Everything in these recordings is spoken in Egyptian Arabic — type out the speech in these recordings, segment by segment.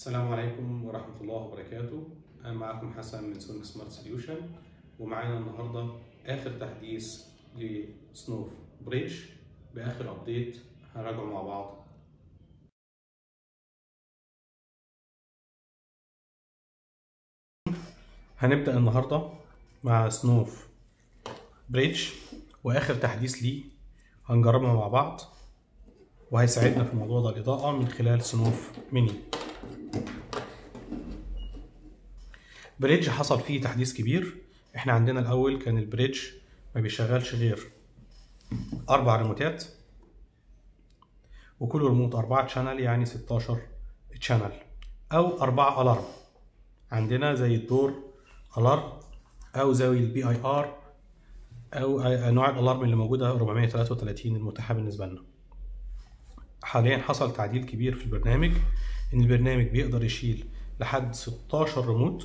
السلام عليكم ورحمة الله وبركاته أنا معكم حسن من سونيك سمارت سوليوشن ومعانا النهاردة آخر تحديث لسنوف بريدج بآخر أبديت هنراجعه مع بعض هنبدأ النهاردة مع سنوف بريدج وآخر تحديث ليه هنجربها مع بعض وهيساعدنا في الموضوع ده الإضاءة من خلال سنوف ميني بريدج حصل فيه تحديث كبير احنا عندنا الاول كان البريدج ما بيشغلش غير اربع ريموتات وكل ريموت اربعة شانل يعني 16 شانل او اربعة الارم عندنا زي الدور الارم او زي البي اي ار او انواع الالارم اللي موجوده 433 المتاحه بالنسبه لنا حاليا حصل تعديل كبير في البرنامج ان البرنامج بيقدر يشيل لحد 16 ريموت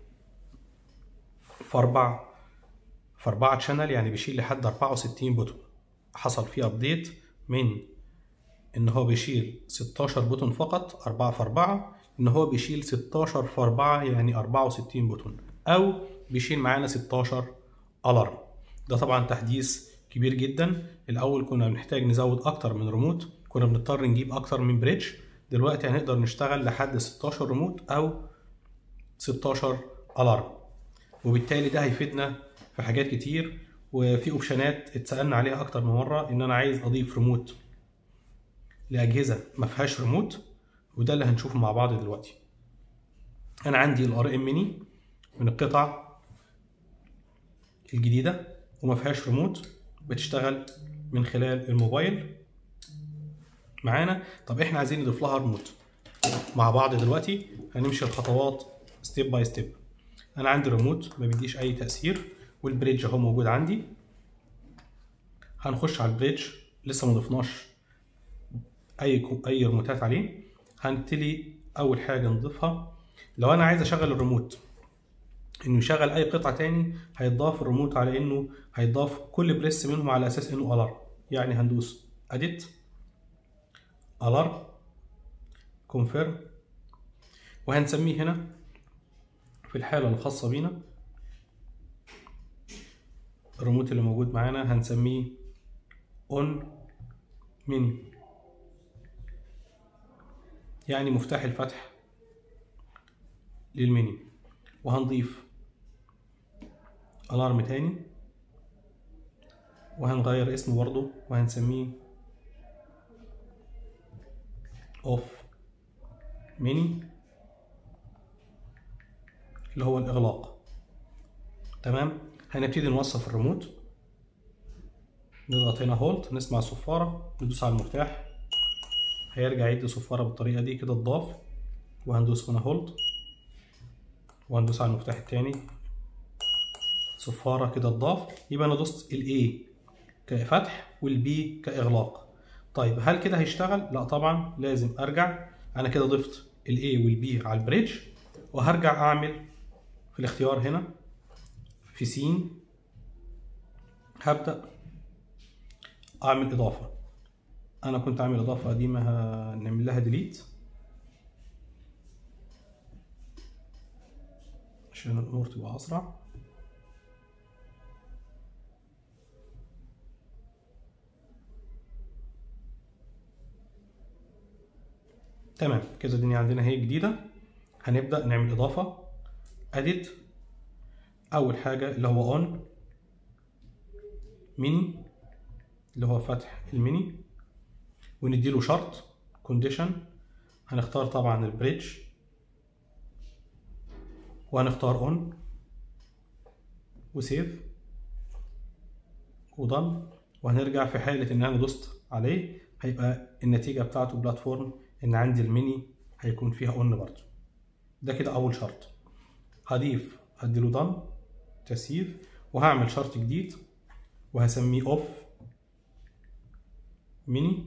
في أربع في أربعة شانل يعني بيشيل لحد 64 بوتون حصل فيه أبديت من إن هو بيشيل 16 بوتون فقط 4 في 4 إن هو بيشيل 16 في 4 يعني 64 بوتون أو بيشيل معانا 16 ألارم ده طبعا تحديث كبير جدا الأول كنا بنحتاج نزود أكتر من ريموت كنا بنضطر نجيب أكتر من بريدج دلوقتي هنقدر نشتغل لحد 16 ريموت أو 16 ألارم وبالتالي ده هيفيدنا في حاجات كتير وفي اوبشنات اتسالنا عليها اكتر من مره ان انا عايز اضيف ريموت لاجهزه ما فيهاش ريموت وده اللي هنشوفه مع بعض دلوقتي انا عندي الار ام ميني من القطع الجديده وما فيهاش ريموت بتشتغل من خلال الموبايل معانا طب احنا عايزين نضيف لها ريموت مع بعض دلوقتي هنمشي الخطوات ستيب باي ستيب انا عندي ريموت ما بيديش اي تاثير والبريدج اهو موجود عندي هنخش على البريدج لسه ما ضفناش اي اي ريموتات عليه هنبتدي اول حاجه نضيفها لو انا عايز اشغل الريموت انه يشغل اي قطعه تاني هيتضاف الريموت على انه هيتضاف كل بريس منهم على اساس انه الارم يعني هندوس اديت الارم كونفيرم وهنسميه هنا في الحالة الخاصة بينا الريموت اللي موجود معانا هنسميه اون ميني يعني مفتاح الفتح للميني وهنضيف الارم تاني وهنغير اسمه برضه وهنسميه اوف ميني اللي هو الإغلاق تمام هنبتدي نوصف الريموت نضغط هنا هولد نسمع الصفارة ندوس على المفتاح هيرجع يدي صفارة بالطريقة دي كده اتضاف وهندوس هنا هولد وهندوس على المفتاح التاني صفارة كده اتضاف يبقى أنا دوست ال A كفتح وال B كإغلاق طيب هل كده هيشتغل؟ لا طبعا لازم أرجع أنا كده ضفت ال A وال B على البريدج وهرجع أعمل في الاختيار هنا في سين هبدأ أعمل إضافة أنا كنت عامل إضافة قديمة هنعمل لها ديليت عشان الأمور تبقى أسرع تمام كده الدنيا عندنا هي جديدة هنبدأ نعمل إضافة edit اول حاجه اللي هو on ميني اللي هو فتح الميني ونديله شرط condition هنختار طبعا البريدج وهنختار on وسيف ودن وهنرجع في حالة ان انا دوست عليه هيبقى النتيجة بتاعته بلاتفورم ان عندي الميني هيكون فيها on برضه ده كده اول شرط هضيف هديله ضم تسييف وهعمل شرط جديد وهسميه اوف ميني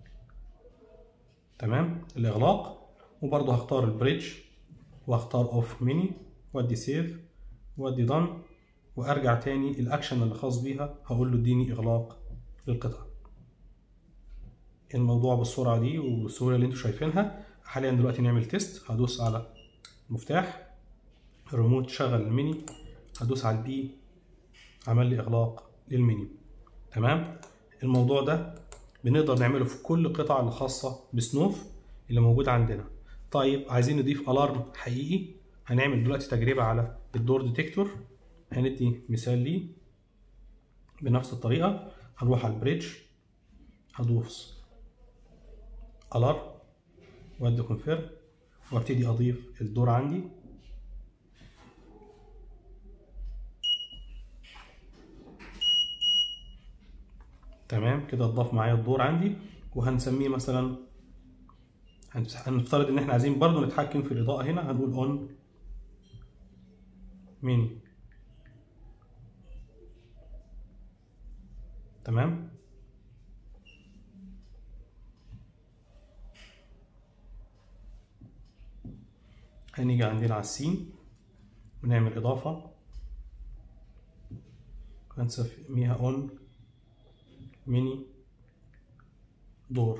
تمام الاغلاق وبرضه هختار البريدج واختار اوف ميني وادي سيف وادي ضم وارجع تاني الاكشن اللي خاص بيها هقول له اديني اغلاق للقطعه الموضوع بالسرعه دي والسهوله اللي انتوا شايفينها حاليا دلوقتي نعمل تيست هدوس على المفتاح الريموت شغل الميني هدوس على البي عمل لي اغلاق للميني تمام الموضوع ده بنقدر نعمله في كل القطع الخاصة بسنوف اللي موجودة عندنا طيب عايزين نضيف الارم حقيقي هنعمل دلوقتي تجربة على الدور ديتكتور هندي مثال ليه بنفس الطريقة هنروح على البريدج هدوس الارم وادي كونفيرم وابتدي اضيف الدور عندي تمام كده اتضاف معايا الدور عندي وهنسميه مثلا هنفترض ان احنا عايزين برضو نتحكم في الاضاءة هنا هنقول اون ميني تمام هنيجي عندنا على السين ونعمل اضافة هنسميها اون ميني دور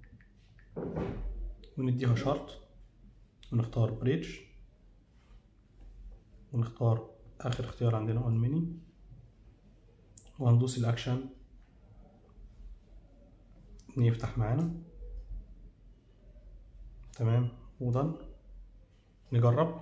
ونديها شرط ونختار بريدج ونختار اخر اختيار عندنا اون ميني وهندوس الاكشن ان يفتح معانا تمام ودن نجرب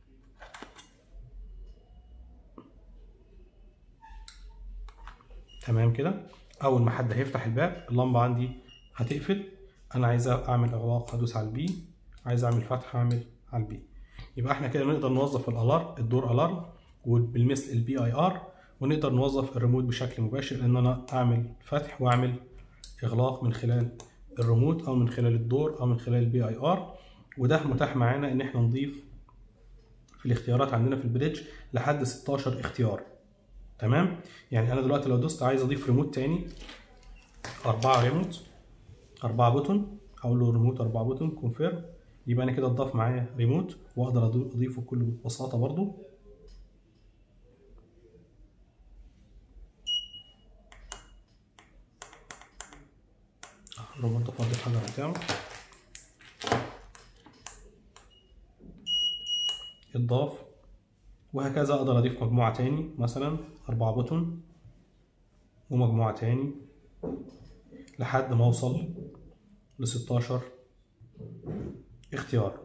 تمام كده اول ما حد هيفتح الباب اللمبه عندي هتقفل انا عايز اعمل اغلاق هدوس على البي عايز اعمل فتح هعمل على البي يبقى احنا كده نقدر نوظف الالارم الدور الارم وبالمثل البي اي ار ونقدر نوظف الريموت بشكل مباشر ان انا اعمل فتح واعمل اغلاق من خلال الريموت او من خلال الدور او من خلال البي اي ار وده متاح معانا ان احنا نضيف في الاختيارات عندنا في البريدج لحد 16 اختيار تمام يعني انا دلوقتي لو دوست عايز اضيف ريموت تاني أربعة ريموت أربعة بوتون هقول له ريموت أربعة بوتون كونفيرم يبقى انا كده اتضاف معايا ريموت واقدر اضيفه بكل بساطه برضو الريموت فاضي الحجر بتاعه اتضاف وهكذا اقدر اضيف مجموعه تاني مثلا أربعة بوتون ومجموعه تاني لحد ما اوصل ل 16 اختيار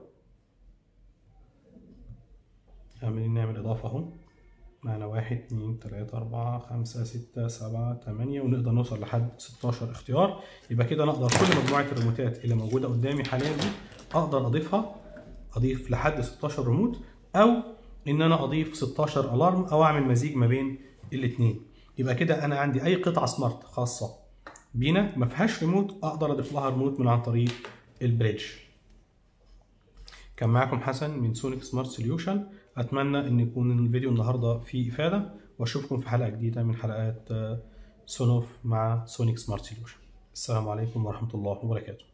عاملين نعمل إضافة أهو معنا واحد اتنين تلاتة أربعة خمسة ستة سبعة تمانية ونقدر نوصل لحد ستاشر اختيار يبقى كده أنا أقدر كل مجموعة الريموتات اللي موجودة قدامي حاليا دي أقدر أضيفها أضيف لحد ستاشر ريموت أو إن أنا أضيف ستاشر ألارم أو أعمل مزيج ما بين الاتنين يبقى كده أنا عندي أي قطعة سمارت خاصة بينا ما فيهاش ريموت أقدر أضيف لها ريموت من عن طريق البريدج كان معكم حسن من سونيك سمارت سوليوشن اتمنى ان يكون الفيديو النهارده فيه افاده واشوفكم في حلقه جديده من حلقات سونوف مع سونيك سمارت سوليوشن السلام عليكم ورحمه الله وبركاته